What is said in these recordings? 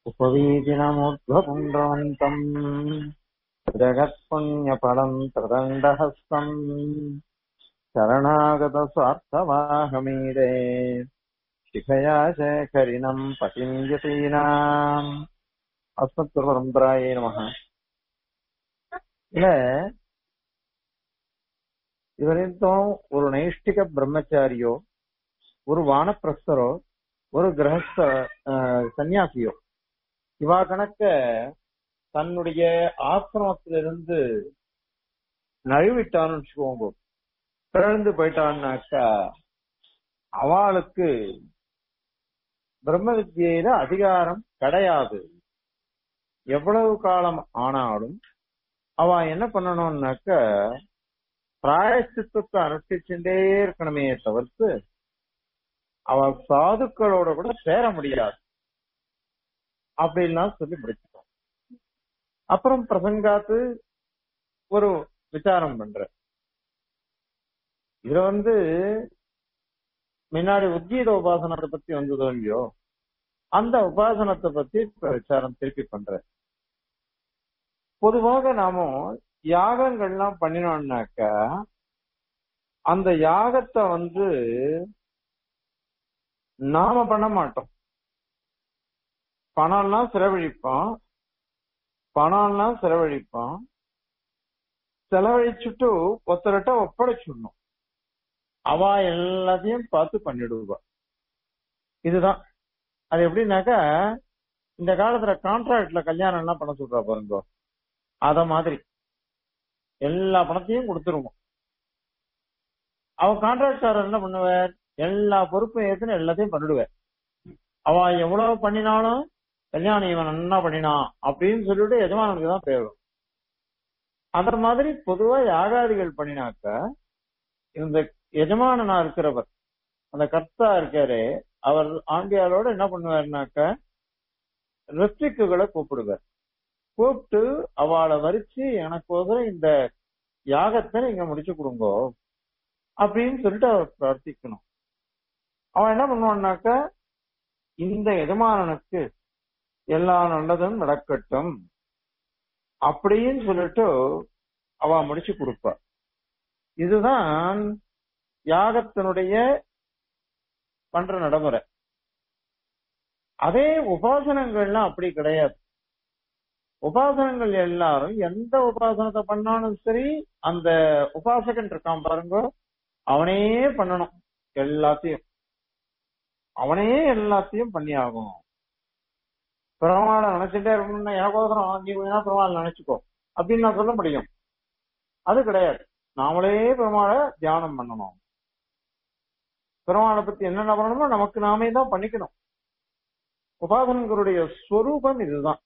उपवीतिनमुद्ध्वपुण्ड्रवन्तम् जगत्पुण्यफलम् प्रदण्डहस्तम् शरणागतस्वार्थवाहमीरे शिखया शेखरिणम् पतिम् यतीनाम् अस्मत्परम्परायै நமः இல்ல இதுவரைக்கும் ஒரு நைஷ்டிக பிரம்மச்சாரியோ ஒரு வானப்பிரஸ்தரோ ஒரு கிரகஸ்த அஹ், சன்னியாசியோ இவா கணக்க தன்னுடைய ஆசிரமத்திலிருந்து நழுவிட்டான்னு வச்சுக்கோங்க பிறந்து போயிட்டான்னாக்கா அவளுக்கு பிரம்ம வித்தியில அதிகாரம் கிடையாது எவ்வளவு காலம் ஆனாலும் அவ என்ன பண்ணணும்னாக்க பிராயசித்தத்தை அனுஷ்டிச்சுட்டே இருக்கணுமே தவிர்த்து அவ சாதுக்களோட கூட சேர முடியாது அப்படின்லாம் சொல்லி முடிச்சிட்டோம் அப்புறம் பிரசங்காத்து ஒரு விசாரம் பண்ற இதுல வந்து முன்னாடி உத்கீத உபாசனத்தை பத்தி வந்ததோ இல்லையோ அந்த உபாசனத்தை பத்தி இப்ப விசாரம் திருப்பி பண்ற பொதுவாக நாம யாகங்கள்லாம் பண்ணினோம்னாக்க அந்த யாகத்தை வந்து நாம பண்ண மாட்டோம் பணம்லாம் செலவழிப்போம் பணம்லாம் செலவழிப்போம் செலவழிச்சுட்டு ஒருத்தர்கிட்ட ஒப்படைச்சிடணும் அவ எல்லாத்தையும் பார்த்து பண்ணிடுவா இதுதான் அது எப்படின்னாக்கா இந்த காலத்துல கான்ட்ராக்ட்ல கல்யாணம் எல்லாம் பண்ண சொல்றா பாருங்க அத மாதிரி எல்லா பணத்தையும் கொடுத்துருவோம் அவ கான்ட்ராக்டாரர் என்ன பண்ணுவார் எல்லா பொறுப்பையும் ஏத்துன்னு எல்லாத்தையும் பண்ணிடுவார் அவ எவ்வளவு பண்ணினாலும் கல்யாணம் இவன் நன்னா பண்ணினான் அப்படின்னு சொல்லிட்டு எஜமானனுக்கு தான் தேவை அந்த மாதிரி பொதுவா யாகாதிகள் பண்ணினாக்க இந்த எஜமானனா இருக்கிறவர் அந்த கர்த்தா இருக்காரு அவர் ஆண்டியாளோட என்ன பண்ணுவாருனாக்க ரெஸ்ட்ரிக்குகளை கூப்பிடுவார் கூப்பிட்டு அவளை வரிச்சு எனக்கு ஒரு இந்த யாகத்தை நீங்க முடிச்சு கொடுங்கோ அப்படின்னு சொல்லிட்டு அவர் பிரார்த்திக்கணும் அவன் என்ன பண்ணுவான்னாக்க இந்த எஜமானனுக்கு எல்லா நல்லதும் நடக்கட்டும் அப்படின்னு சொல்லிட்டு அவ முடிச்சு கொடுப்பா இதுதான் யாகத்தினுடைய பண்ற நடைமுறை அதே உபாசனங்கள்லாம் அப்படி கிடையாது உபாசனங்கள் எல்லாரும் எந்த உபாசனத்தை பண்ணாலும் சரி அந்த உபாசகன் இருக்கான் பாருங்க அவனே பண்ணணும் எல்லாத்தையும் அவனே எல்லாத்தையும் பண்ணி ஆகும் பெருமாளை நினைச்சிட்டே இருக்கணும்னா எனக்கோசரம் நீ வேணா பெருமாள் நினைச்சுக்கோ அப்படின்னு நான் சொல்ல முடியும் அது கிடையாது நாமளே பெருமாளை தியானம் பண்ணணும் பெருமாளை பத்தி என்னென்ன பண்ணணுமோ நமக்கு நாமே தான் பண்ணிக்கணும் உபாசனங்களுடைய ஸ்வரூபம் இதுதான்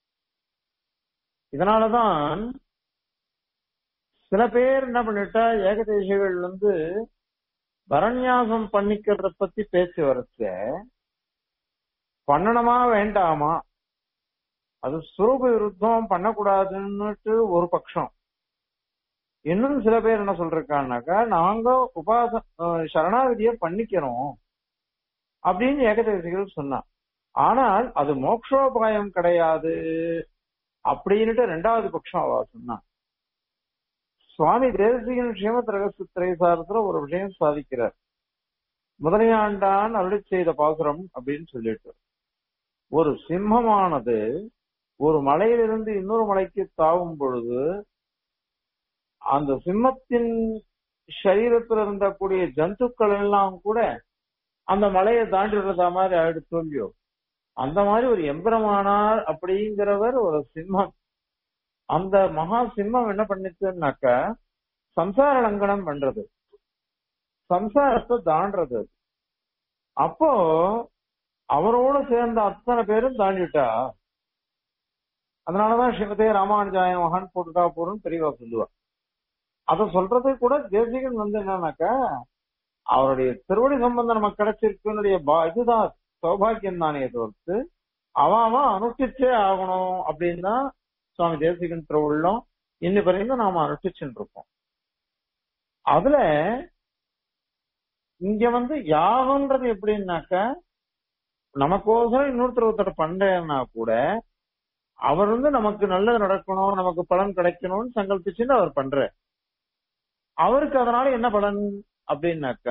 இதனாலதான் சில பேர் என்ன பண்ணிட்டா ஏகதேசிகள் வந்து பரநியாசம் பண்ணிக்கிறத பத்தி பேச்சு வரச்ச பண்ணணுமா வேண்டாமா அது சுரூப விருத்தம் பண்ணக்கூடாதுன்னுட்டு ஒரு பட்சம் இன்னும் சில பேர் என்ன சொல்றாங்கன்னாக்கா நாங்க உபாச அஹ் சரணாகதிய பண்ணிக்கிறோம் அப்படின்னு ஏகதேசிகள் சொன்னான் ஆனால் அது மோக்ஷோபாயம் கிடையாது அப்படின்னுட்டு ரெண்டாவது பட்சம் அவ சொன்னான் சுவாமி தேசிகன் ஸ்ரீமத் ரகசிய திரைசாரத்துல ஒரு விஷயம் சாதிக்கிறார் முதலையாண்டான் அருளி செய்த பாசுரம் அப்படின்னு சொல்லிட்டு ஒரு சிம்மமானது ஒரு மலையிலிருந்து இன்னொரு மலைக்கு தாவும் பொழுது அந்த சிம்மத்தின் சரீரத்தில் இருந்தக்கூடிய ஜந்துக்கள் எல்லாம் கூட அந்த மலையை தாண்டி விடுறதா மாதிரி ஆயிடுச்சு இல்லையோ அந்த மாதிரி ஒரு எம்பெருமானார் அப்படிங்கிறவர் ஒரு சிம்மம் அந்த மகா சிம்மம் என்ன பண்ணுச்சுன்னாக்க சம்சார லங்கனம் பண்றது சம்சாரத்தை தாண்டது அப்போ அவரோட சேர்ந்த அத்தனை பேரும் தாண்டிட்டா அதனாலதான் ஸ்ரீமதே ராமானுஜாய மகான் போட்டுட்டா போறோம்னு பெரியவா சொல்லுவா அத சொல்றது கூட தேசிகன் வந்து என்னன்னாக்க அவருடைய திருவடி சம்பந்தம் நமக்கு கிடைச்சிருக்குன்னுடைய பா- இதுதான் சௌபாகியம் தானே தவிர்த்து அவன் அவன் அனுஷ்டிச்சே ஆகணும் அப்படின்னு தான் சுவாமி தேசிகன் திருவுள்ளம் இன்னி வரைக்கும் நாம அனுஷ்டிச்சுட்டு இருக்கோம் அதுல இங்க வந்து யாகம்ன்றது எப்படின்னாக்க நமக்கோசரம் இன்னொருத்தர் ஒருத்தர் பண்றேன்னா கூட அவர் வந்து நமக்கு நல்லது நடக்கணும் நமக்கு பலன் கிடைக்கணும்னு சங்கல்பிச்சுன்னு அவர் பண்ற அவருக்கு அதனால என்ன பலன் அப்படின்னாக்க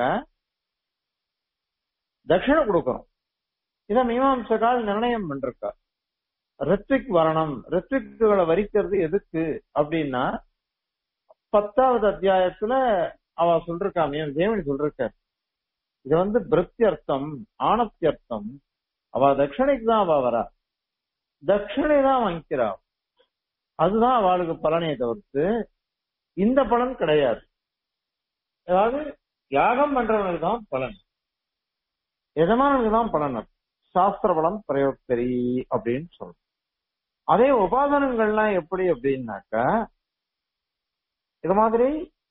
தட்சிணை கொடுக்கணும் இத மீமாம்சகால் நிர்ணயம் பண்றக்கா ரித்விக் வரணும் ரித்விக்குகளை வரிக்கிறது எதுக்கு அப்படின்னா பத்தாவது அத்தியாயத்துல அவ சொல்றா மீன் தேவனி சொல்லிருக்க இது வந்து பிருத்தியர்த்தம் ஆனத்தியர்த்தம் அவ தட்சிணைக்கு தான் அவ வரா தட்சிணை தான் வாங்கிக்கிறா அதுதான் அவளுக்கு பலனை தவிர்த்து இந்த பலன் கிடையாது அதாவது யாகம் பண்றவனுக்கு தான் பலன் எஜமானனுக்கு தான் பலன் அது. சாஸ்திர பலம் பிரயோக்தரி அப்படின்னு சொல்றோம் அதே உபாதனங்கள்லாம் எப்படி அப்படின்னாக்கா இது மாதிரி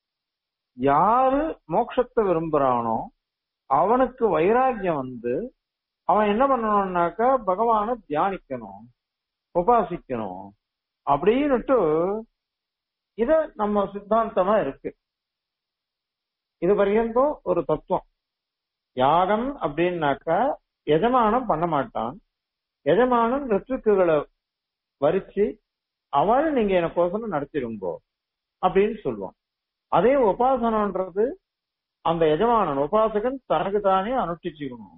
யாரு மோட்சத்தை விரும்புறானோ அவனுக்கு வைராக்கியம் வந்து அவன் என்ன பண்ணணும்னாக்கா பகவானை தியானிக்கணும் உபாசிக்கணும் அப்படின்னுட்டு இத நம்ம சித்தாந்தமா இருக்கு இது பர்யந்தம் ஒரு தத்துவம் யாகம் அப்படின்னாக்கா எஜமானம் பண்ண மாட்டான் எஜமானன் ரித்துக்குகளை வரிச்சு அவள் நீங்க எனக்கோசரம் நடத்திடுங்கோ அப்படின்னு சொல்லுவோம் அதே உபாசனன்றது அந்த எஜமானன் உபாசகன் தனக்கு தானே அனுஷ்டிச்சுக்கணும்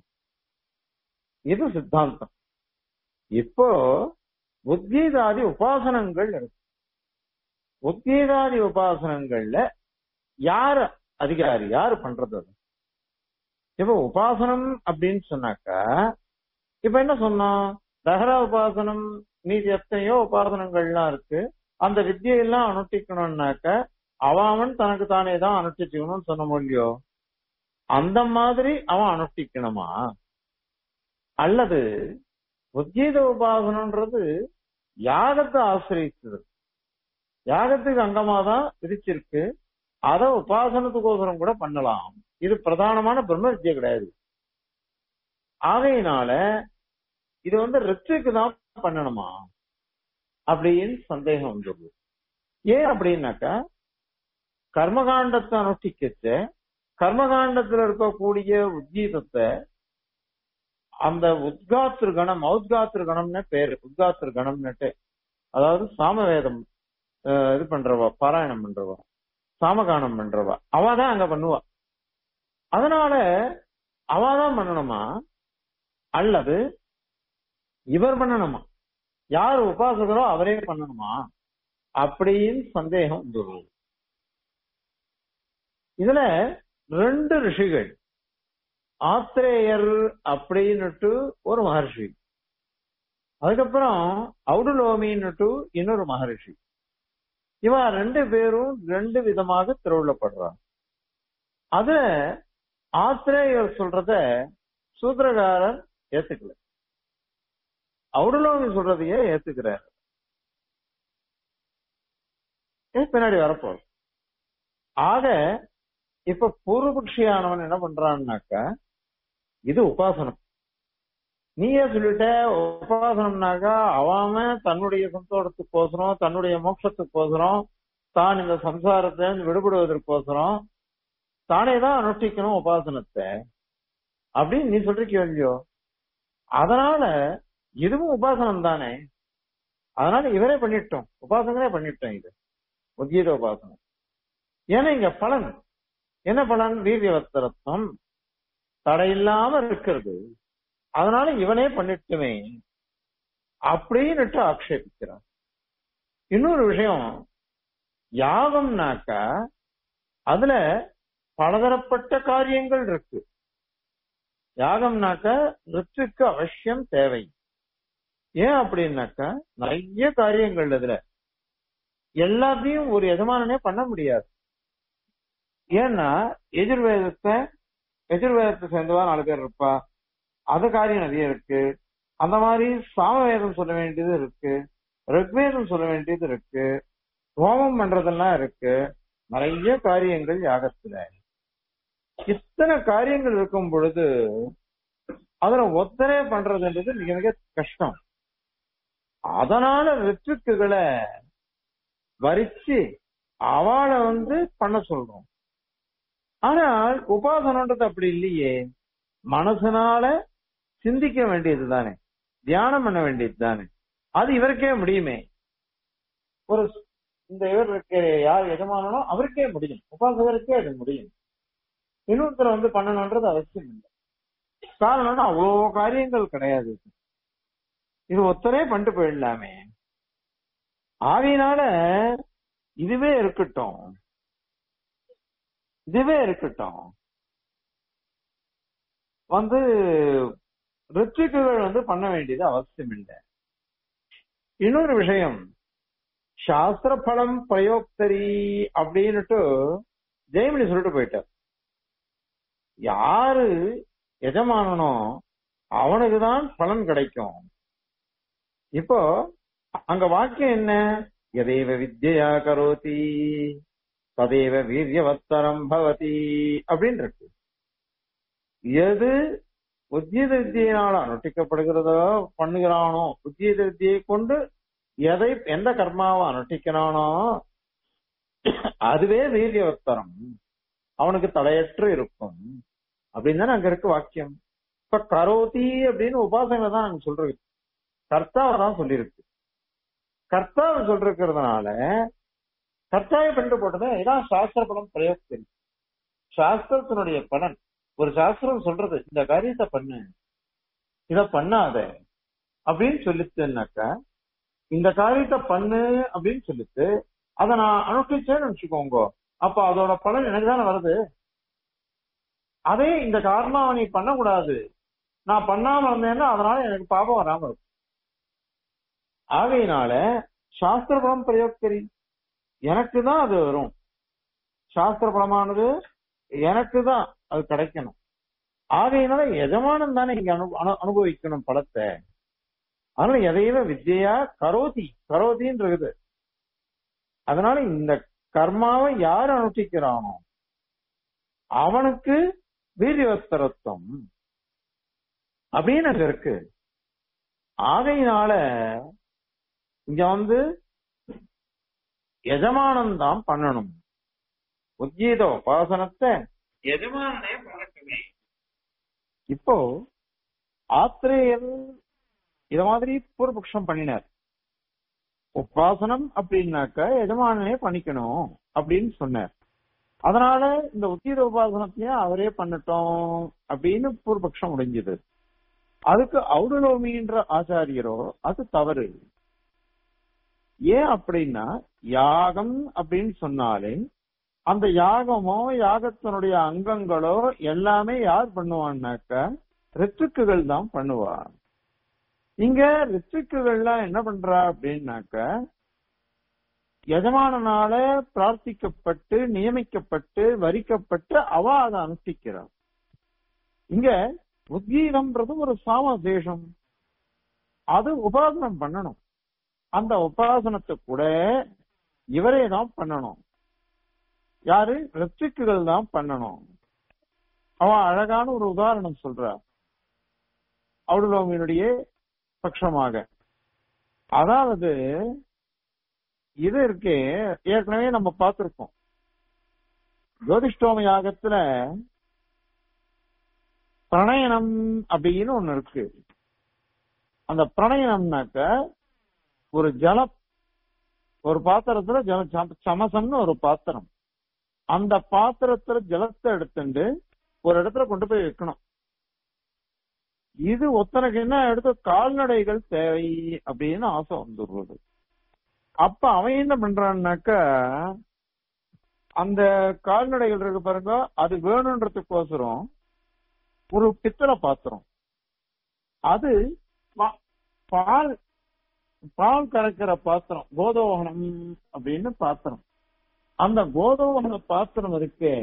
இது சித்தாந்தம் இப்போ உத்கீதாதி உபாசனங்கள் இருக்கு உத்கீதாதி உபாசனங்கள்ல யார் அதிகாரி யாரு பண்றது அது இப்ப உபாசனம் அப்படின்னு சொன்னாக்கா இப்ப என்ன சொன்னோம் தகரா உபாசனம் மீதி எத்தனையோ உபாசனங்கள்லாம் இருக்கு அந்த வித்தியெல்லாம் அனுஷ்டிக்கணும்னாக்க அவன் தனக்கு தானே தான் அனுஷ்டிச்சுக்கணும்னு சொன்ன முடியோ அந்த மாதிரி அவன் அனுஷ்டிக்கணுமா அல்லது உத்கீத உபாசனன்றது யாகத்தை ஆசிரியச்சது யாகத்துக்கு அங்கமா தான் விதிச்சிருக்கு அத உபாசனத்துக்கோசரம் கூட பண்ணலாம் இது பிரதானமான பிரம்ம வித்தியை கிடையாது ஆகையினால இது வந்து ரித்துக்கு தான் பண்ணணுமா அப்படின்னு சந்தேகம் வந்துடுது ஏன் அப்படின்னாக்கா கர்மகாண்டத்தை அனுஷ்டிக்கச்சு கர்மகாண்டத்துல இருக்கக்கூடிய உத்கீதத்தை அந்த உத்காத்திரு கணம் ஔத்காத்திரு கணம்னு பேரு உத்காத்திரு கணம்னுட்டு அதாவது சாமவேதம் அஹ், இது பண்றவா பாராயணம் பண்றவா சாமகானம் பண்றவா அவ தான் அங்க பண்ணுவா அதனால அவ தான் பண்ணணுமா அல்லது இவர் பண்ணணுமா யார் உபாசகரோ அவரே பண்ணணுமா அப்படின்னு சந்தேகம் வந்துடுது இதுல ரெண்டு ரிஷிகள் ஆத்திரேயர் அப்படின்னுட்டு ஒரு மகர்ஷி அதுக்கப்புறம் ஔடுலோமின்னுட்டு இன்னொரு மகரிஷி இவ ரெண்டு பேரும் ரெண்டு விதமாக திருவிழப்படுறாங்க அது ஆத்திரேயர் சொல்றத சூத்திரகாரர் ஏத்துக்கல ஔடுலோமி சொல்றதையே ஏத்துக்கிறார் ஏன் பின்னாடி வரப்போகுது ஆக இப்ப பூர்வபக்ஷியானவன் என்ன பண்றான்னாக்கா இது உபாசனம் நீயே சொல்லிட்ட உபாசனம்னாக்கா அவன் தன்னுடைய சந்தோஷத்துக்கோசரம் தன்னுடைய மோட்சத்துக்கோசரம் தான் இந்த சம்சாரத்தை விடுபடுவதற்கோசரம் தானே தான் அனுஷ்டிக்கணும் உபாசனத்தை அப்படின்னு நீ சொல்றீங்க இல்லையோ அதனால இதுவும் உபாசனம் தானே அதனால இவரே பண்ணிட்டோம் உபாசனரே பண்ணிட்டோம் இது உத்கீத உபாசனம் ஏன்னா இங்க பலன் என்ன பலன் வீரியவத்தரத்வம் தடையில்லாம இருக்கிறது அதனால இவனே பண்ணிட்டுமே அப்படின்னுட்டு ஆக்ஷேபிக்கிறான் இன்னொரு விஷயம் யாகம்னாக்கா அதுல பலதரப்பட்ட காரியங்கள் இருக்கு யாகம்னாக்கா ரித்துக்கு அவசியம் தேவை ஏன் அப்படின்னாக்கா நிறைய காரியங்கள் இதுல எல்லாத்தையும் ஒரு எஜமானனே பண்ண முடியாது ஏன்னா எதிர்வேதத்தை எதிர்வேதத்தை சேர்ந்தவா நாலு பேர் இருப்பா அது காரியம் நிறைய இருக்கு அந்த மாதிரி சாமவேதம் சொல்ல வேண்டியது இருக்கு ரிக்வேதம் சொல்ல வேண்டியது இருக்கு ஹோமம் பண்றதெல்லாம் இருக்கு நிறைய காரியங்கள் யாகத்துல இத்தனை காரியங்கள் இருக்கும் பொழுது அதுல ஒத்தனை பண்றதுன்றது மிக மிக கஷ்டம் அதனால ரித்துக்குகளை வரிச்சு அவளை வந்து பண்ண சொல்றோம் ஆனால் உபாசனன்றது அப்படி இல்லையே மனசனால சிந்திக்க வேண்டியது தானே தியானம் பண்ண வேண்டியது தானே அது இவருக்கே முடியுமே ஒரு இந்த இவருக்கு யார் எஜமானனோ அவருக்கே முடியும் உபாசகருக்கே அது முடியும் இன்னொருத்தர் வந்து பண்ணணும்ன்றது அவசியம் இல்லை காரணம்னா அவ்வளோ காரியங்கள் கிடையாது இது ஒத்தரே பண்ணிட்டு போயிடலாமே ஆகையினால இதுவே இருக்கட்டும் இதுவே இருக்கட்டும் வந்து ரித்விக்குகள் வந்து பண்ண வேண்டியது அவசியம் இல்லை இன்னொரு விஷயம் சாஸ்திர பலம் பிரயோக்தரி அப்படின்னுட்டு ஜெயமணி சொல்லிட்டு போயிட்டார் யாரு எஜமானனோ அவனுக்குதான் பலன் கிடைக்கும் இப்போ அங்க வாக்கியம் என்ன எதேவ வித்யா கரோதி ததேவ வீரியவத்தரம் பவதி அப்படின்னு இருக்கு எது உத்தியத வித்தியினால் அனுஷ்டிக்கப்படுகிறதோ பண்ணுகிறானோ உத்தியத வித்தியை கொண்டு எதை எந்த கர்மாவை அனுஷ்டிக்கிறானோ அதுவே வீரியவத்தரம் அவனுக்கு தடையற்று இருக்கும் அப்படின்னு தானே அங்க இருக்கு வாக்கியம் இப்ப கரோதி அப்படின்னு உபாசனை தான் அங்க சொல்றது கர்த்தாவை தான் சொல்லியிருக்கு கர்த்தாவை சொல்லிருக்கிறதுனால கர்த்தாவை பண்ணிட்டு போட்டது இதான் சாஸ்திர பலம் பிரயோகம் சாஸ்திரத்தினுடைய பலன் ஒரு சாஸ்திரம் சொல்றது இந்த காரியத்தை பண்ணு இத பண்ணாத அப்படின்னு சொல்லிச்சுனாக்கா இந்த காரியத்தை பண்ணு அப்படின்னு சொல்லிட்டு அதை நான் அனுஷ்டிச்சேன்னு வச்சுக்கோங்க அப்ப அதோட பலன் எனக்கு தானே வருது அதே இந்த காரணம் நீ பண்ணக்கூடாது நான் பண்ணாம இருந்தேன்னா அதனால எனக்கு பாபம் வராம இருக்கும் ஆகையினால சாஸ்திர பலம் பிரயோகரி எனக்கு தான் அது வரும் சாஸ்திர பலமானது எனக்கு தான் அது கிடைக்கணும் ஆகையினால எஜமானம் தானே இங்க அனு அனு- அனுபவிக்கணும் பலத்தை அதனால எதையுமே வித்யா கரோதி கரோதின்னு இருக்குது அதனால இந்த கர்மாவை யார் அனுஷ்டிக்கிறானோ அவனுக்கு வீரியவஸ்தரத்துவம் அப்படின்னு அங்க இருக்கு ஆகையினால இங்க வந்து எஜமானம் தான் பண்ணணும் உத்கீத உபாசனத்தை எஜமானனே பண்ணட்டுமே இப்போ ஆத்திரேயர் இத மாதிரி பூர்வபக்ஷம் பண்ணினார் உபாசனம் அப்படின்னாக்க எஜமானனே பண்ணிக்கணும் அப்படின்னு சொன்னார் அதனால இந்த உத்தீத உபாசனத்தையும் அவரே பண்ணட்டும் அப்படின்னு பூர்வபக்ஷம் முடிஞ்சது அதுக்கு ஔடலோமின்ற ஆச்சாரியரோ அது தவறு ஏன் அப்படின்னா யாகம் அப்படின்னு சொன்னாலே அந்த யாகமோ யாகத்தினுடைய அங்கங்களோ எல்லாமே யார் பண்ணுவான்னாக்க ரித்துக்குகள் தான் பண்ணுவா இங்க ரித்துக்குகள்லாம் என்ன பண்றா அப்படின்னாக்க எஜமானனால பிரார்த்திக்கப்பட்டு நியமிக்கப்பட்டு வரிக்கப்பட்டு அவ அதை அனுஷ்டிக்கிறார் இங்க உத்கீதம்ன்றது ஒரு சாமதேசம் அது உபாசனம் பண்ணணும் அந்த உபாசனத்தை கூட இவரே தான் பண்ணணும் யாரு ரித்திக்குகள் தான் பண்ணணும் அவன் அழகான ஒரு உதாரணம் சொல்றா அவுடலோமியினுடைய பட்சமாக அதாவது இது இருக்கே ஏற்கனவே நம்ம பார்த்திருக்கோம் ஜோதிஷ்டோம யாகத்துல பிரணயனம் அப்படின்னு ஒண்ணு இருக்கு அந்த பிரணயனம்னாக்க ஒரு ஜலம் ஒரு பாத்திரத்துல ஜல சம- சமசம்னு ஒரு பாத்திரம் அந்த பாத்திரத்துல ஜலத்தை எடுத்துட்டு ஒரு இடத்துல கொண்டு போய் வைக்கணும் இது ஒத்தனுக்கு என்ன எடுத்து கால்நடைகள் தேவை அப்படின்னு ஆசை வந்துடுறது அப்ப அவன் என்ன பண்றான்னாக்கா அந்த கால்நடைகள் இருக்கு பாருங்க அது வேணுன்றதுக்கோசரம் ஒரு பித்தளை பாத்திரம் அது பா- பால் பால் கறக்கிற பாத்திரம் கோதோகனம் அப்படின்னு பாத்திரம் அந்த கோதோகன பாத்திரம் இருக்கே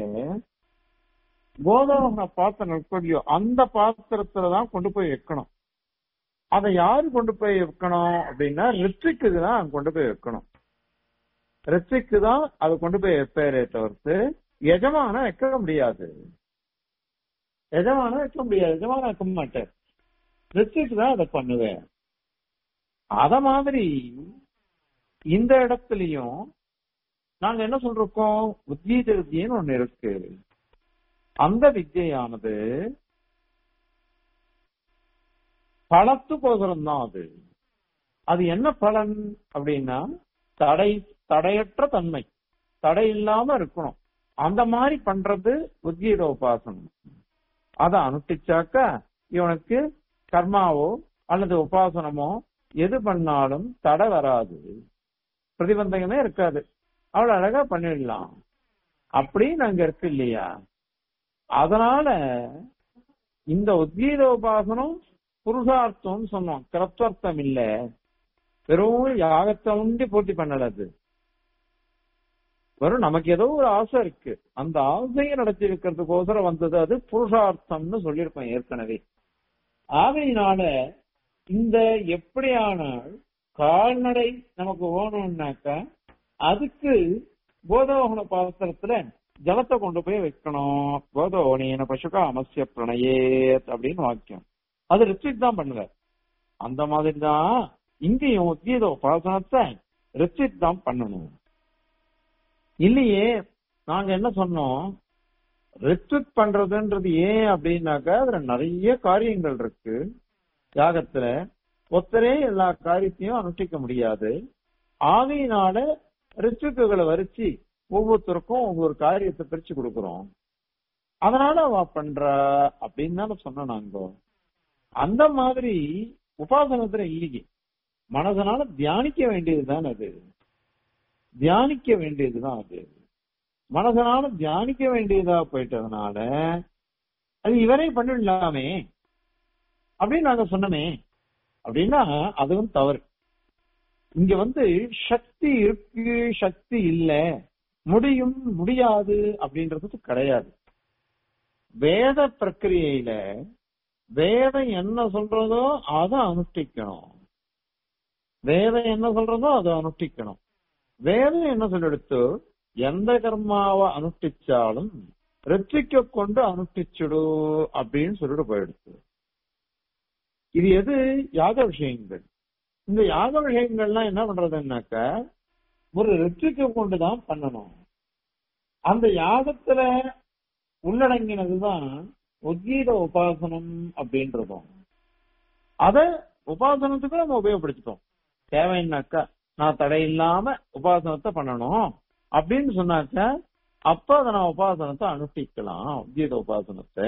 கோதோகன பாத்திரம் இருக்கோ அந்த பாத்திரத்துல தான் கொண்டு போய் வைக்கணும் அதை யாரு கொண்டு போய் வைக்கணும் அப்படின்னா ரித்விக்கு தான் கொண்டு போய் வைக்கணும் ரித்விக்கு தான் அதை கொண்டு போய் வைப்பேரே தவிர்த்து எஜமான வைக்க முடியாது எஜமான வைக்க முடியாது எஜமான வைக்க மாட்டார் ரித்விக்கு தான் அதை பண்ணுவேன் அத மாதிரி இந்த இடத்துலயும் நாங்க என்ன சொல்றோம் உத்கீத வித்தியன்னு ஒண்ணு இருக்கு அந்த வித்தியானது பலத்துக்கோசரம் தான் அது அது என்ன பலன் அப்படின்னா தடை தடையற்ற தன்மை தடை இல்லாம இருக்கணும் அந்த மாதிரி பண்றது உத்கீத உபாசனம் அதை அனுஷ்டிச்சாக்க இவனுக்கு கர்மாவோ அல்லது உபாசனமோ எது பண்ணாலும் தடை வராது பிரதிபந்தகமே இருக்காது அவ்வளவு அழகா பண்ணிடலாம் அப்படின்னு அங்க இருக்கு இல்லையா அதனால இந்த உத்கீத உபாசனம் புருஷார்த்தம் சொன்னோம் கிரத்வர்த்தம் இல்ல வெறும் யாகத்தை உண்டி பூர்த்தி பண்ணல அது வெறும் நமக்கு ஏதோ ஒரு ஆசை இருக்கு அந்த ஆசையை நடத்தி இருக்கிறதுக்கோசரம் வந்தது அது புருஷார்த்தம்னு சொல்லியிருப்பேன் ஏற்கனவே ஆகையினால இந்த எப்படியான கால்நடை நமக்கு ஓணும்னாக்க அதுக்கு கோதோகன பாத்திரத்துல ஜலத்தை கொண்டு போய் வைக்கணும் கோதோகனேன பசுகா அமசிய பிரணயேத் அப்படின்னு வாக்கியம் அது ரிச்சித் தான் பண்ணுவ அந்த மாதிரி தான் இங்கேயும் உத்கீத உபாசனத்தை ரிச்சித் தான் பண்ணணும் இல்லையே நாங்க என்ன சொன்னோம் ரிச்சித் பண்றதுன்றது ஏன் அப்படின்னாக்கா அதுல நிறைய காரியங்கள் இருக்கு யாகத்துல ஒத்தரே எல்லா காரியத்தையும் அனுஷ்டிக்க முடியாது ஆகையினால ரிச்சுக்குகளை வரிச்சு ஒவ்வொருத்தருக்கும் ஒவ்வொரு காரியத்தை பிரிச்சு கொடுக்கிறோம் அதனால அவ பண்ற அப்படின்னு தான் சொன்னோம் நாங்க அந்த மாதிரி உபாசனத்துல இல்லையே மனதனால தியானிக்க வேண்டியதுதான் அது தியானிக்க வேண்டியதுதான் அது மனதனால தியானிக்க வேண்டியதா போயிட்டதுனால அது இவரே பண்ணிடலாமே அப்படின்னு நாங்க சொன்னோமே அப்படின்னா அதுவும் தவறு இங்க வந்து சக்தி இருக்கு சக்தி இல்ல முடியும் முடியாது அப்படின்றது கிடையாது வேத பிரக்கிரியையில வேதம் என்ன சொல்றதோ அதை அனுஷ்டிக்கணும் வேதம் என்ன சொல்றதோ அதை அனுஷ்டிக்கணும் வேதம் என்ன சொல்லிடுத்து எந்த கர்மாவை அனுஷ்டிச்சாலும் ரெற்றிக்க கொண்டு அனுஷ்டிச்சுடு அப்படின்னு சொல்லிட்டு போயிடுச்சு இது எது யாக விஷயங்கள் இந்த யாக விஷயங்கள்லாம் என்ன பண்றதுன்னாக்க ஒரு ரெற்றிக்க கொண்டுதான் பண்ணணும் அந்த யாகத்துல உள்ளடங்கினதுதான் உத்கீத உபாசனம் அப்படின்றதும் அத உபாசனத்துக்கு நம்ம உபயோகப்படுத்திட்டோம் தேவைன்னாக்கா நான் தடை இல்லாம உபாசனத்தை பண்ணணும் அப்படின்னு சொன்னாக்க அப்ப அதை நான் உபாசனத்தை அனுஷ்டிக்கலாம் உத்கீத உபாசனத்தை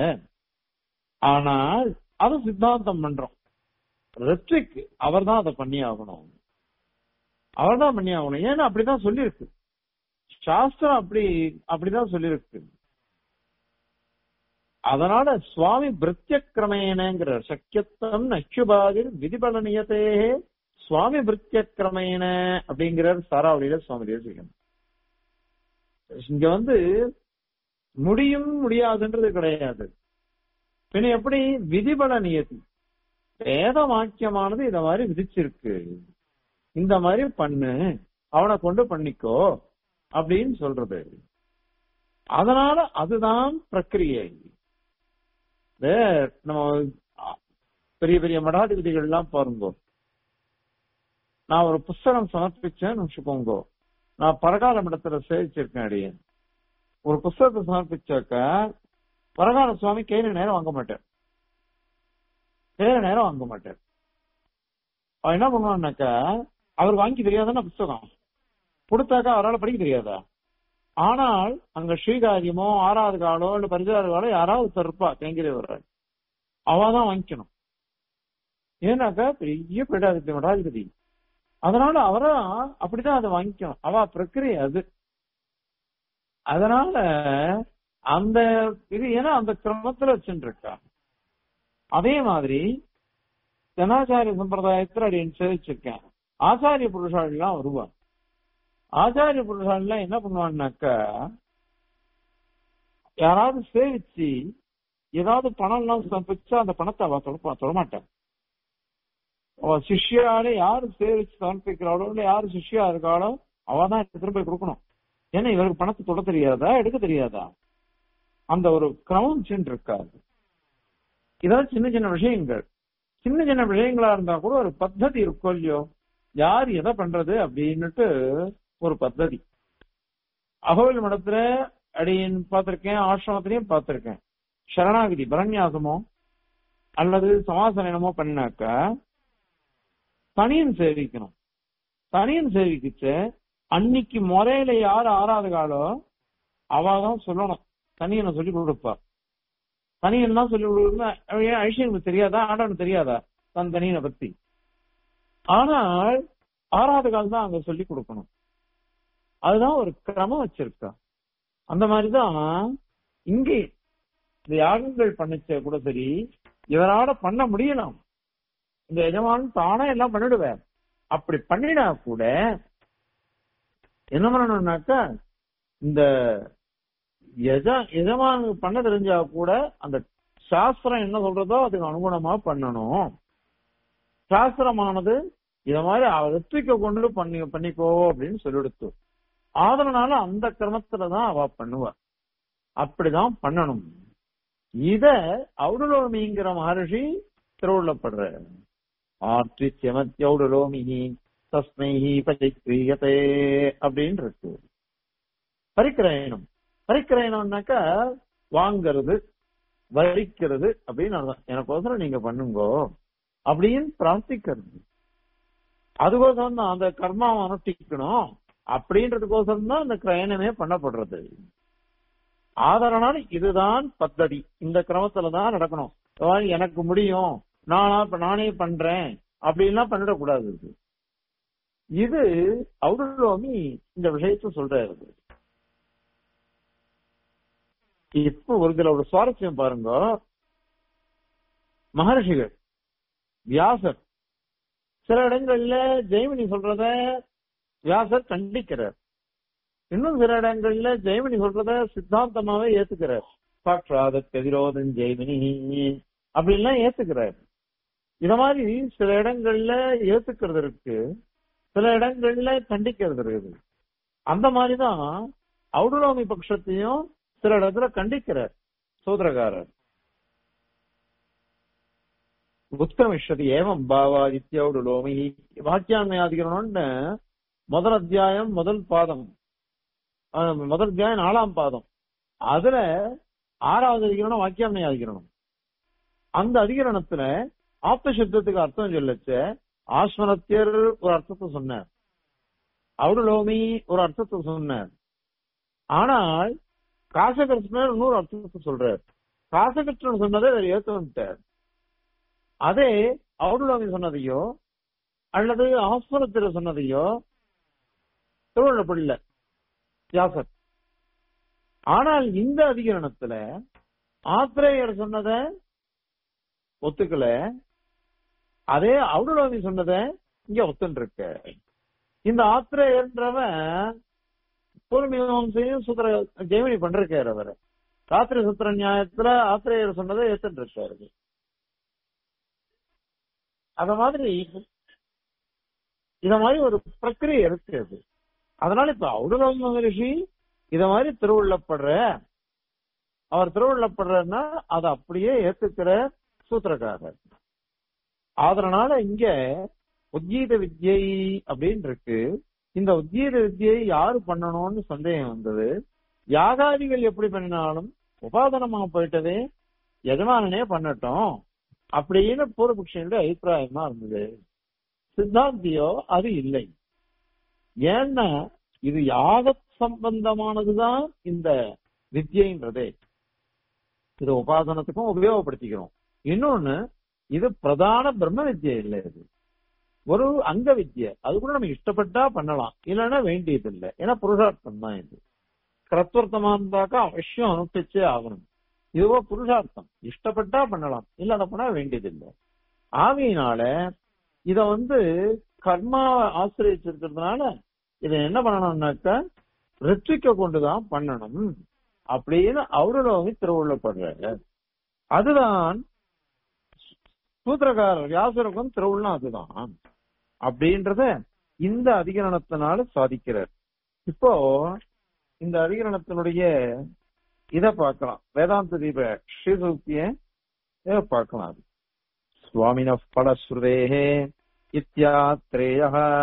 ஆனால் அது சித்தாந்தம் பண்றோம் ரெட்ரிக் அவர் தான் அதை பண்ணி ஆகணும் அவர் தான் பண்ணி ஆகணும் ஏன்னா அப்படிதான் சொல்லியிருக்கு சாஸ்திரம் அப்படி அப்படிதான் சொல்லியிருக்கு அதனால சுவாமி பிருத்தியக்கிரமேனங்கிற சக்கியத்தம் நச்சுபாதில் விதிபலனியத்தே சுவாமி பிருத்தியக்கிரமேன அப்படிங்கிறார் சாராவளியில சுவாமி தேசிகன் இங்க வந்து முடியும் முடியாதுன்றது கிடையாது பின்ன எப்படி விதிபல நியதி வேத வாக்கியமானது இத மாதிரி விதிச்சிருக்கு இந்த மாதிரி பண்ணு அவனை கொண்டு பண்ணிக்கோ அப்படின்னு சொல்றது அதனால அதுதான் பிரக்கிரியை நம்ம பெரிய பெரிய மடாதிபதிகள் எல்லாம் பாருங்க நான் ஒரு புஸ்தகம் சமர்ப்பிச்சேன்னு வச்சுக்கோங்க நான் பரகால மடத்துல சேவிச்சிருக்கேன் அடியேன் ஒரு புஸ்தகத்தை சமர்ப்பிச்சாக்க பரகால சுவாமி கையில நேரம் வாங்க மாட்டார் கையில நேரம் வாங்க மாட்டார் அவன் என்ன பண்ணுவான்னாக்கா அவர் வாங்கி தெரியாதான புஸ்தகம் கொடுத்தாக்கா அவரால் படிக்க தெரியாதா ஆனால் அங்க ஸ்ரீகாரியமோ ஆறாவது காலோ இல்ல பரிசாறு காலோ யாராவது தருப்பா கைங்கிறவர் அவாதான் வாங்கிக்கணும் ஏன்னாக்கா பெரிய பீடாதிபதி மடாதிபதி அதனால அவரா அப்படிதான் அதை வாங்கிக்கணும் அவ பிரக்கிரியை அது அதனால அந்த இது ஏன்னா அந்த கிரமத்துல வச்சுட்டு இருக்கா அதே மாதிரி ஜனாச்சாரிய சம்பிரதாயத்துல அப்படின்னு சேவிச்சிருக்கேன் ஆச்சாரிய புருஷாள் எல்லாம் வருவான் ஆச்சாரிய புருஷாள் எல்லாம் என்ன பண்ணுவான்னாக்கா யாராவது சேவிச்சு ஏதாவது பணம் எல்லாம் சமைச்சா அந்த பணத்தை அவ தொட தொடமாட்டான் அவ சிஷ்யாலே யாரு சேவிச்சு சமர்ப்பிக்கிறாளோ இல்ல யாரு சிஷ்யா இருக்காளோ அவ தான் திரும்ப கொடுக்கணும் ஏன்னா இவருக்கு பணத்தை தொட தெரியாதா எடுக்க தெரியாதா அந்த ஒரு கிரமம் சென்று இருக்காது இதெல்லாம் சின்ன சின்ன விஷயங்கள் சின்ன சின்ன விஷயங்களா இருந்தா கூட ஒரு பத்ததி இருக்கும் இல்லையோ யார் எதை பண்றது அப்படின்னுட்டு ஒரு பத்ததி அகோவில் மடத்துல அடியின் பார்த்திருக்கேன் ஆசிரமத்திலையும் பார்த்திருக்கேன் சரணாகிதி பரநியாசமோ அல்லது சமாசனம் என்னமோ பண்ணாக்கா தனியன் சேவிக்கணும் தனியன் சேவிக்கிச்சு அன்னைக்கு முறையில யார் ஆறாதுகாலோ அவதான் சொல்லணும் தனியனை சொல்லி கொடுப்பா தனியன் தான் சொல்லி கொடுக்குறா ஏன் ஐஷனுக்கு தெரியாதா ஆண்டவனுக்கு தெரியாதா தன் தனியனை பத்தி ஆனால் ஆறாவது கால் தான் அங்க சொல்லி கொடுக்கணும் அதுதான் ஒரு கிரமம் வச்சிருக்கா அந்த மாதிரிதான் இங்கே இந்த யாகங்கள் பண்ணிச்ச கூட சரி இவரால பண்ண முடியலாம் இந்த எஜமான் தானே எல்லாம் பண்ணிடுவார் அப்படி பண்ணினா கூட என்ன பண்ணணும்னாக்கா இந்த எஜ எஜமானுக்கு பண்ண தெரிஞ்சா கூட அந்த சாஸ்திரம் என்ன சொல்றதோ அதுக்கு அனுகுணமா பண்ணணும் சாஸ்திரமானது இத மாதிரி ரித்விக்க கொண்டு பண்ணி பண்ணிக்கோ அப்படின்னு சொல்லிடுத்து அதனால அந்த கிரமத்துலதான் அவ பண்ணுவா அப்படிதான் பண்ணணும் இத ஔடலோமிங்கிற மகர்ஷி திருவுள்ளப்படுற ஆற்றி செமத்தியௌடலோமி தஸ்மைஹி பரிக்கிரியதே அப்படின்னு இருக்கு பரிக்கிரயணம் பரிக்கிரயணம்னாக்கா வாங்கிறது வரிக்கிறது அப்படின்னு அர்த்தம் எனக்கோசரம் நீங்க பண்ணுங்கோ அப்படின்னு பிரார்த்திக்கிறது அதுக்கோசரம் தான் அந்த கர்மாவை அனுஷ்டிக்கணும் அப்படின்றதுக்கோசரம் தான் அந்த கிரயணமே பண்ணப்படுறது ஆதரனால இதுதான் பத்தடி இந்த கிரமத்துல தான் நடக்கணும் அதாவது எனக்கு முடியும் நானா இப்ப நானே பண்றேன் அப்படின்லாம் பண்ணிடக்கூடாது இது இது அவுடலோமி இந்த விஷயத்த சொல்றாரு இப்போ ஒரு இதுல ஒரு சுவாரஸ்யம் பாருங்க மகர்ஷிகள் வியாசர் சில இடங்கள்ல ஜெய்மினி சொல்றத வியாசர் கண்டிக்கிறார் இன்னும் சில இடங்கள்ல ஜெய்மினி சொல்றத சித்தாந்தமாவே ஏத்துக்கிறார் சாட்சாத கதிரோதன் ஜெய்மினி அப்படின்லாம் ஏத்துக்கிறார் இத மாதிரி சில இடங்கள்ல ஏத்துக்கிறது இருக்கு சில இடங்கள்ல கண்டிக்கிறது இருக்குது அந்த மாதிரிதான் ஔடலோமி பட்சத்தையும் சில இடத்துல கண்டிக்கிறார் சூத்திரகாரர் உத்கமிஷதி ஏவம் பாவாதித்யௌடலோமி வாக்கியான்மையாதிகரணம்னு முதல் அத்தியாயம் முதல் பாதம் அஹ், முதல் அத்தியாயம் நாலாம் பாதம் அதுல ஆறாவது அதிகரணம் வாக்கியான்மை அதிகரணம் அந்த அதிகரணத்துல ஆப்த சப்தத்துக்கு அர்த்தம் சொல்லச்ச ஆஸ்மரத்தியர் ஒரு அர்த்தத்தை சொன்னார் அவுடலோமி ஒரு அர்த்தத்தை சொன்னார் ஆனால் காசகிருஷ்ணர் இன்னொரு அர்த்தத்தை சொல்றார் காசகிருஷ்ணன் சொன்னதை அவர் ஏத்துட்டார் அதே அவுடலோமி சொன்னதையோ அல்லது ஆஸ்மரத்தியர் சொன்னதையோ திருவள்ளப்படல வியாசர் ஆனால் இந்த அதிகரணத்துல ஆத்திரேயர் சொன்னத ஒத்துக்கல அதே அவுடலோமி சொன்னத இங்க ஒத்துன்னு இருக்க இந்த ஆத்திரேயர்ன்றவன் பூர்வீகம்சையும் சுத்திர ஜெயமணி பண்றாரு அவர் ராத்திரி சுத்திர நியாயத்துல ஆத்திரேயர் சொன்னதை ஏத்துட்டு இருக்காரு அத மாதிரி இத மாதிரி ஒரு பிரக்கிரியை இருக்கு அது அதனால இப்ப அவுடலம் மகரிஷி இத மாதிரி திருவுள்ளப்படுற அவர் திருவுள்ளப்படுறன்னா அதை அப்படியே ஏத்துக்கிற சூத்திரக்காரர் அதனால இங்க உத்கீத வித்யை அப்படின்னு இருக்கு இந்த உத்கீத வித்யை யாரு பண்ணணும்னு சந்தேகம் வந்தது யாகாதிகள் எப்படி பண்ணினாலும் உபாதனமா போயிட்டதே எஜமானனே பண்ணட்டும் அப்படின்னு பூர்வபக்ஷனுடைய அபிப்பிராயமா இருந்தது சித்தாந்தியோ அது இல்லை ஏன்னா இது யாக சம்பந்தமானதுதான் இந்த வித்யன்றதே இது உபாசனத்துக்கும் உபயோகப்படுத்திக்கிறோம் இன்னொன்னு இது பிரதான பிரம்ம வித்யை இல்லை இது ஒரு அங்க வித்யை அது கூட நம்ம இஷ்டப்பட்டா பண்ணலாம் இல்லைன்னா வேண்டியது இல்லை ஏன்னா புருஷார்த்தம் தான் இது கிரத்வர்த்தமா இருந்தாக்கா அவசியம் அனுப்பிச்சே ஆகணும் இதுவோ புருஷார்த்தம் இஷ்டப்பட்டா பண்ணலாம் இல்லாத பண்ணா வேண்டியது இல்லை ஆவியினால இத வந்து கர்மாவை ஆசிரியச்சிருக்கிறதுனால இதை என்ன பண்ணணும்னாக்கா ரித்விக்க கொண்டுதான் பண்ணணும் அப்படின்னு அவருலோகி திருவுள்ளப்படுறாரு அதுதான் சூத்திரக்காரர் வியாசருக்கும் திருவுள்ளம் அதுதான் அப்படின்றத இந்த அதிகரணத்தினால சாதிக்கிறார் இப்போ இந்த அதிகரணத்தினுடைய இத பார்க்கலாம் வேதாந்த தீப ஸ்ரீசூக்திய இத பார்க்கலாம் அது சுவாமின பலஸ்ருதேஹே இத்தியாத்ரேய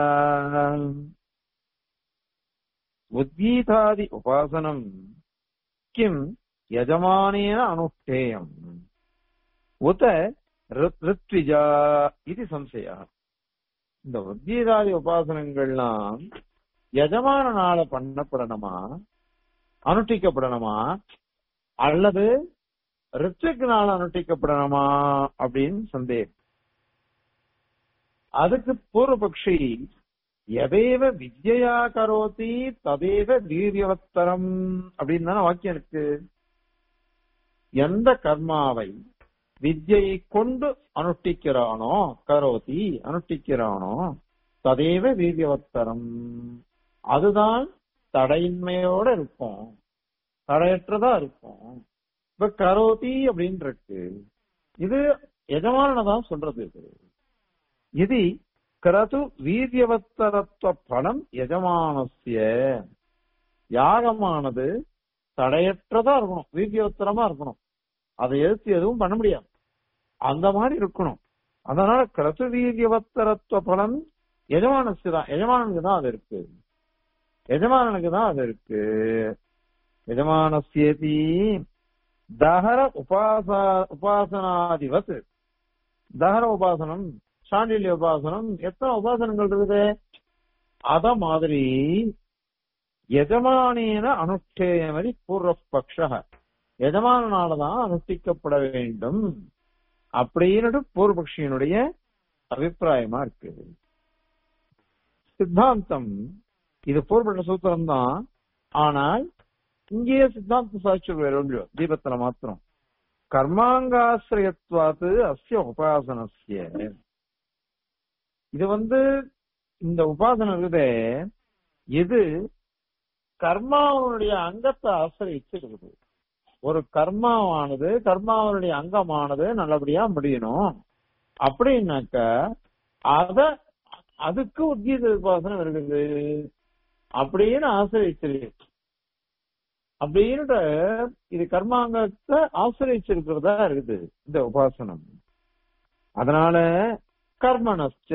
உத்கீதாதி உபாசனம் கிம் யஜமானேன அனுஷ்டேயம் உத ரித்- ரித்விஜா இது சம்சயா இந்த உத்கீதாதி உபாசனங்கள்லாம் எஜமானனால பண்ணப்படணுமா அனுஷ்டிக்கப்படணுமா அல்லது ரித்துக்குனால அனுஷ்டிக்கப்படணுமா அப்படின்னு சந்தேகம் அதுக்கு பூர்வபக்ஷி எதேவ வித்யா கரோதி ததேவ வீரியவத்தரம் அப்படின்னு தானே வாக்கியம் இருக்கு எந்த கர்மாவை வித்யை கொண்டு அனுஷ்டிக்கிறானோ கரோதி அனுஷ்டிக்கிறானோ ததேவ வீரியவத்தரம் அதுதான் தடையின்மையோட இருக்கும் தடையற்றதா இருக்கும் இப்ப கரோதி அப்படின்னு இருக்கு இது எஜமானனை தான் சொல்றது இது இது கிரது வீரியவத்தரத்துவ பலம் எஜமானசிய யாகமானது தடையற்றதா இருக்கணும் வீரியவத்தரமா இருக்கணும் அதை எதிர்த்து எதுவும் பண்ண முடியாது அந்த மாதிரி இருக்கணும் அதனால கிரது வீரியவத்தரத்துவ பலம் எஜமானசு தான் எஜமானனுக்கு தான் அது இருக்கு எஜமானனுக்கு தான் அது இருக்கு எஜமானசியதி தஹர உபாசா உபாசனாதிவத் தஹர உபாசனம் சாண்டில்ய உபாசனம் எத்தனை உபாசனங்கள் இருக்குது அத மாதிரி எஜமானேன அனுஷ்டேயமதி பூர்வபக்ஷ எஜமானனாலதான் அனுஷ்டிக்கப்பட வேண்டும் அப்படின்னு பூர்வபக்ஷியனுடைய அபிப்பிராயமா இருக்கு சித்தாந்தம் இது பூர்வபக்ஷ சூத்திரம் தான் ஆனால் இங்கேயே சித்தாந்த சாட்சியம் வேற ஒன்றியோ தீபத்துல மாத்திரம் கர்மாங்காசிரியத்வாத்து அஸ்ய உபாசனஸ்ய இது வந்து இந்த உபாசனம் இருக்குதே இது கர்மாவனுடைய அங்கத்தை ஆசிரியச்சு இருக்குது ஒரு கர்மாவானது கர்மாவனுடைய அங்கமானது நல்லபடியா முடியணும் அப்படின்னாக்க அத அதுக்கு உத்கீத உபாசனம் இருக்குது அப்படின்னு ஆசிரியச்சிருக்கு அப்படின்ட்டு இது கர்மாங்கத்தை ஆசிரியச்சிருக்கிறதா இருக்குது இந்த உபாசனம் அதனால கர்மணஸ்ச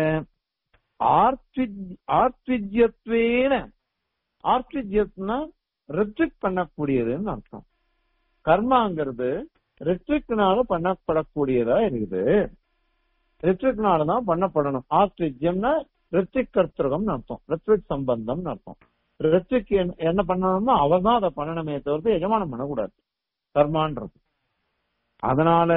ஆர்த்திஜ்யத்வேன ஆர்த்திஜ்யத்னா ரிட்ரிக் பண்ணக்கூடியதுன்னு அர்த்தம் கர்மாங்கிறது ரிட்ரிக்னால பண்ணப்படக்கூடியதா இருக்குது ரிட்ரிக்னால தான் பண்ணப்படணும் ஆர்த்திஜ்யம்னா ரித்விக் கர்த்தகம் அர்த்தம் ரித்விக் சம்பந்தம்னு அர்த்தம் ரித்விக் என்ன பண்ணணுமோ அவர் தான் அதை பண்ணணுமே தவிர்த்து எஜமானம் பண்ணக்கூடாது கர்மான்றது அதனால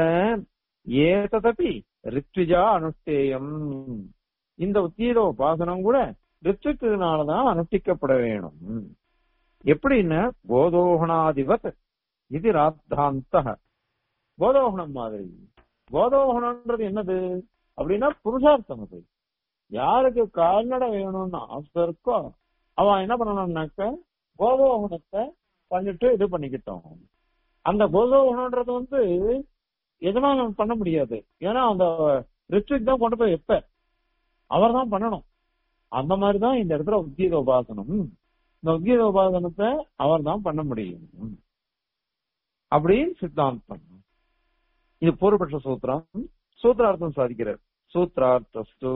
ஏததபி ரித்விஜா அனுஷ்டேயம் இந்த உத்தீத உபாசனம் கூட ரித்விக்குனாலதான் அனுஷ்டிக்கப்பட வேணும் எப்படின்னு கோதோகணாதிபத் இது ராத்தாந்த கோதோகணம் மாதிரி கோதோகணம்ன்றது என்னது அப்படின்னா புருஷார்த்தம் அது யாருக்கு கால்நடை வேணும்னு ஆசை இருக்கோ அவன் என்ன பண்ணணும்னாக்க கோதோகணத்தை பண்ணிட்டு இது பண்ணிக்கிட்டோம் அந்த கோதோகணம்ன்றது வந்து எதனால பண்ண முடியாது ஏன்னா அந்த ரித்விக் தான் கொண்டு போய் வைப்ப அவர் தான் பண்ணணும் அந்த மாதிரிதான் இந்த இடத்துல உத்கீத உபாசனம் இந்த உத்கீத உபாசனத்தை அவர் தான் பண்ண முடியும் அப்படின்னு சித்தாந்தம் இது பூர்வபட்ச சூத்திரம் சூத்திரார்த்தம் சாதிக்கிறார் சூத்திரார்த்தஸ்து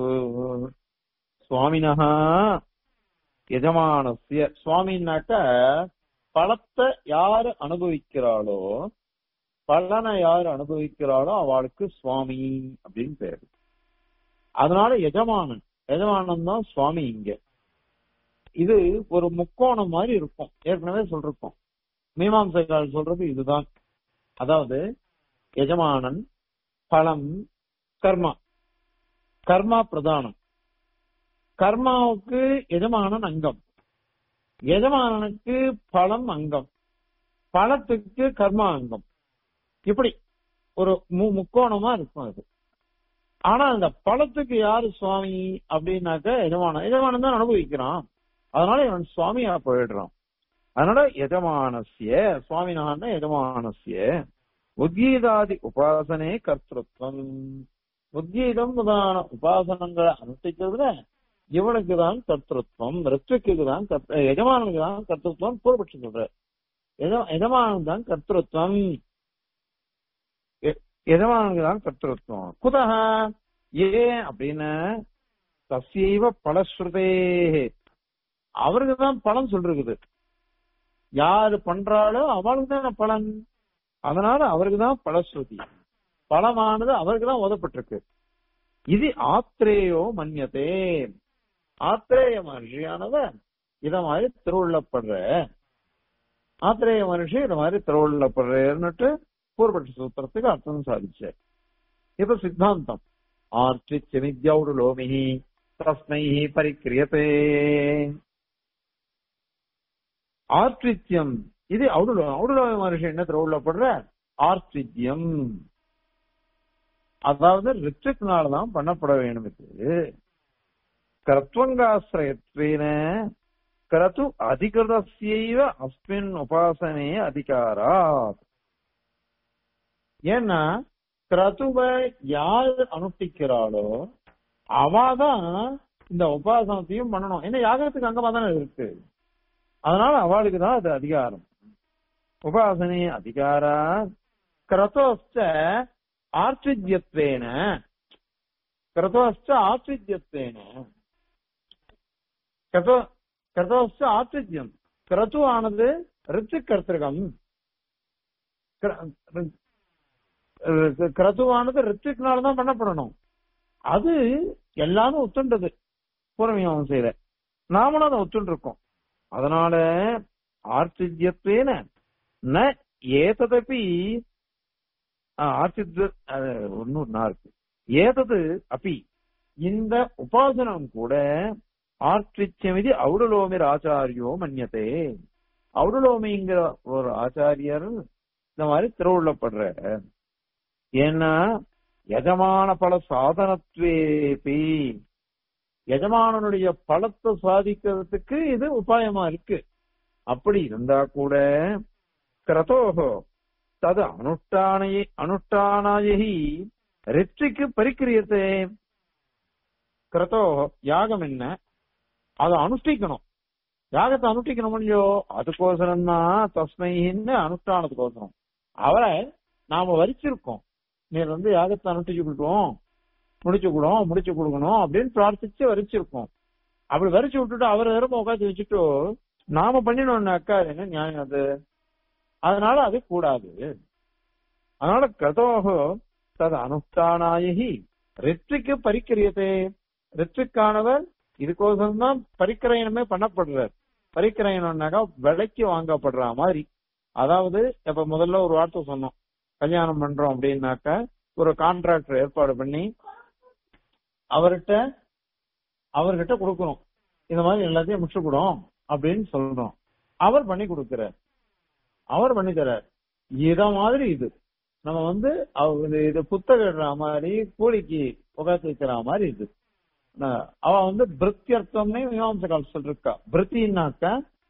சுவாமினஹா எஜமானசிய சுவாமின்னாக்க பழத்தை யாரு அனுபவிக்கிறாளோ பலனை யார் அனுபவிக்கிறாளோ அவளுக்கு சுவாமி அப்படின்னு பேரு அதனால எஜமானன் எஜமானன் தான் சுவாமி இங்க இது ஒரு முக்கோணம் மாதிரி இருக்கும் ஏற்கனவே சொல்றோம் மீமாம்சைகள் சொல்றது இதுதான் அதாவது எஜமானன் பலம் கர்மா கர்மா பிரதானம் கர்மாவுக்கு எஜமானன் அங்கம் எஜமானனுக்கு பலம் அங்கம் பலத்துக்கு கர்மா அங்கம் இப்படி ஒரு முக்கோணமா இருக்கும் அது ஆனா அந்த பழத்துக்கு யாரு சுவாமி அப்படின்னாக்க எஜமானம் எஜமானம் தான் அனுபவிக்கிறான் அதனால இவன் சுவாமியா போயிடுறான் அதனால எஜமானசிய சுவாமினான எஜமானசிய உத்கீதாதி உபாசனே கர்த்தத்துவம் உத்கீதம் முதலான உபாசனங்களை அனுஷ்டிக்கிறதுல இவனுக்கு தான் கர்த்தத்துவம் ரித்விக்கு தான் எஜமானுக்கு தான் கர்த்தத்துவம் பூர்வபட்சம் சொல்ற எஜமானன் தான் கர்த்தத்துவம் எஜமானுக்கு தான் கர்த்தத்துவம் குதக ஏன் அப்படின்னு தசைவ பலஸ்ருதே அவருக்கு தான் பலன் சொல்றது யாரு பண்றாளோ அவளுக்கு தான் பலன் அதனால அவருக்கு தான் பலஸ்ருதி பலமானது அவருக்கு தான் ஓதப்பட்டிருக்கு இது ஆத்ரேயோ மன்யதே ஆத்ரேய மகர்ஷியானவர் இத மாதிரி திருவுள்ளப்படுற ஆத்ரேய மகர்ஷி இத மாதிரி திருவுள்ளப்படுறேன்னுட்டு பூர்வபட்ச சூத்திரத்துக்கு அர்த்தம் சாதிச்சார் இப்ப சித்தாந்தம் ஆர்ச்சிச்ச வித்யௌடு லோமிஹி தஸ்மை பரிக்கிரியதே ஆர்ச்சித்யம் இது ஔடுலோ ஔடுலோமி மகர்ஷி என்ன திருவுள்ளப்படுற ஆர்ச்சித்யம் அதாவது ரிச்சுக்குனாலதான் பண்ணப்பட வேணும் இது கர்த்வங்காசிரயத்வேன கரத்து அதிகிருதஸ்யைவ அஸ்மின் உபாசனே அதிகாராத் ஏன்னா கிரதுவை யார் அனுஷ்டிக்கிறாளோ அவாதான் இந்த உபாசனத்தையும் பண்ணணும் ஏன்னா யாகத்துக்கு அங்கமா தானே இருக்கு அதனால அவளுக்கு தான் அது அதிகாரம் உபாசனே அதிகாரா கிரதோஸ்ட ஆர்ச்சித்யத்வேன கிரதோஸ்ட ஆர்ச்சித்யத்வேன கிரதோ கிரதோஸ்ட ஆர்ச்சித்யம் கிரது ஆனது ரித்து கர்த்திருகம் கிரதுவானது ரித்துக்குனாலதான் பண்ணப்படணும் அது எல்லாரும் ஒத்துண்டது பூர்வீகம் செய்யற நாமளும் அதை ஒத்துண்டு இருக்கோம் அதனால ஆர்ச்சித்யத்வேன ந ஏததபி ஆர்ச்சித் ஒன்னு இருக்கு ஏதது அப்பி இந்த உபாசனம் கூட ஆர்ச்சிச்சமிதி ஔடலோமிர் ஆச்சாரியோ மன்யத்தே ஔடலோமிங்கிற ஒரு ஆச்சாரியர் இந்த மாதிரி திருவுள்ளப்படுற ஏன்னா எஜமான பல சாதனத்வேபி எஜமானனுடைய பலத்தை சாதிக்கிறதுக்கு இது உபாயமா இருக்கு அப்படி இருந்தா கூட கிரதோகோ தது அனுஷ்டானையே அனுஷ்டானாயி ரிச்சிக்கு பரிக்கிரியத்தே கிரதோ யாகம் என்ன அதை அனுஷ்டிக்கணும் யாகத்தை அனுஷ்டிக்கணும் இல்லையோ அதுக்கோசரம் தான் தஸ்மைன்னு அனுஷ்டானத்துக்கோசரம் அவரை நாம வரிச்சிருக்கோம் நீர் வந்து யாகத்தை அனுஷ்டிச்சு கொடுத்தோம் முடிச்சு கொடுவோம் முடிச்சு கொடுக்கணும் அப்படின்னு பிரார்த்திச்சு வரிச்சிருக்கோம் அப்படி வரிச்சு விட்டுட்டு அவர் நேரமா உட்காந்து வச்சுட்டு நாம பண்ணினோம்னாக்கா அது என்ன நியாயம் அது அதனால அது கூடாது அதனால கதோகோ தது அனுஷ்டானாயி ரித்விக்கு பரிக்கிரியதே ரித்விக்கானவர் இதுக்கோசரம் தான் பரிக்கிரயணமே பண்ணப்படுறார் பரிக்கிரயணம்னாக்கா விலைக்கு வாங்கப்படுற மாதிரி அதாவது இப்ப முதல்ல ஒரு வார்த்தை சொன்னோம் கல்யாணம் பண்றோம் அப்படின்னாக்க ஒரு கான்ட்ராக்டர் ஏற்பாடு பண்ணி அவர்கிட்ட அவர்கிட்ட கொடுக்கணும் இந்த மாதிரி எல்லாத்தையும் முடிச்சு கொடும் அப்படின்னு சொல்றோம் அவர் பண்ணி கொடுக்கிறார் அவர் பண்ணி தரார் இத மாதிரி இது நம்ம வந்து அவ இது புத்தக மாதிரி கூலிக்கு உகாத்து வைக்கிற மாதிரி இது அவ வந்து பிருத்தியர்த்தம்னே மீமாம்சகால் சொல்லிருக்கா பிருத்தின்னாக்க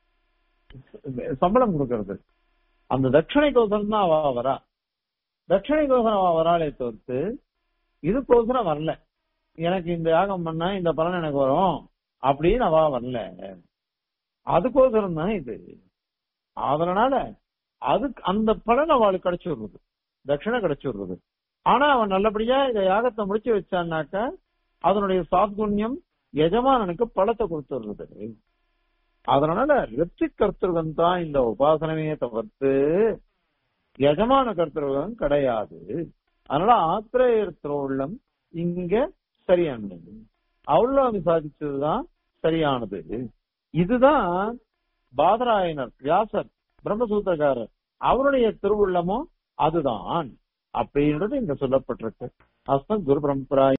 சம்பளம் கொடுக்கறது அந்த தட்சிணைக்கோசரம் தான் அவ வரா தட்சிணைக்கோசரம் அவ வராளே தவிர்த்து இதுக்கோசரம் வரல எனக்கு இந்த யாகம் பண்ணா இந்த பலன் எனக்கு வரும் அப்படின்னு அவ வரல அதுக்கோசரம் தான் இது அதனால அதுக்கு அந்த பலன் அவளுக்கு கிடைச்சு விடுறது தட்சிணை கிடைச்சு விடுறது ஆனா அவன் நல்லபடியா இந்த யாகத்தை முடிச்சு வச்சான்னாக்க அதனுடைய சாத்குண்யம் எஜமானனுக்கு பழத்தை கொடுத்துடுறது அதனால ரிப்தி கர்த்தர்வம் தான் இந்த உபாசனமே தவிர்த்து எஜமான கர்த்தர்வம் கிடையாது அதனால ஆத்திரேயர் திரோள்ளம் இங்க சரியானது அவ்வளவு சாதிச்சதுதான் சரியானது இதுதான் பாதராயனர் வியாசர் பிரம்மசூத்திரக்காரர் அவருடைய திருவுள்ளமும் அதுதான் அப்படின்றது இங்க சொல்லப்பட்டிருக்கு அஸ்தம் குரு பரம்பராய்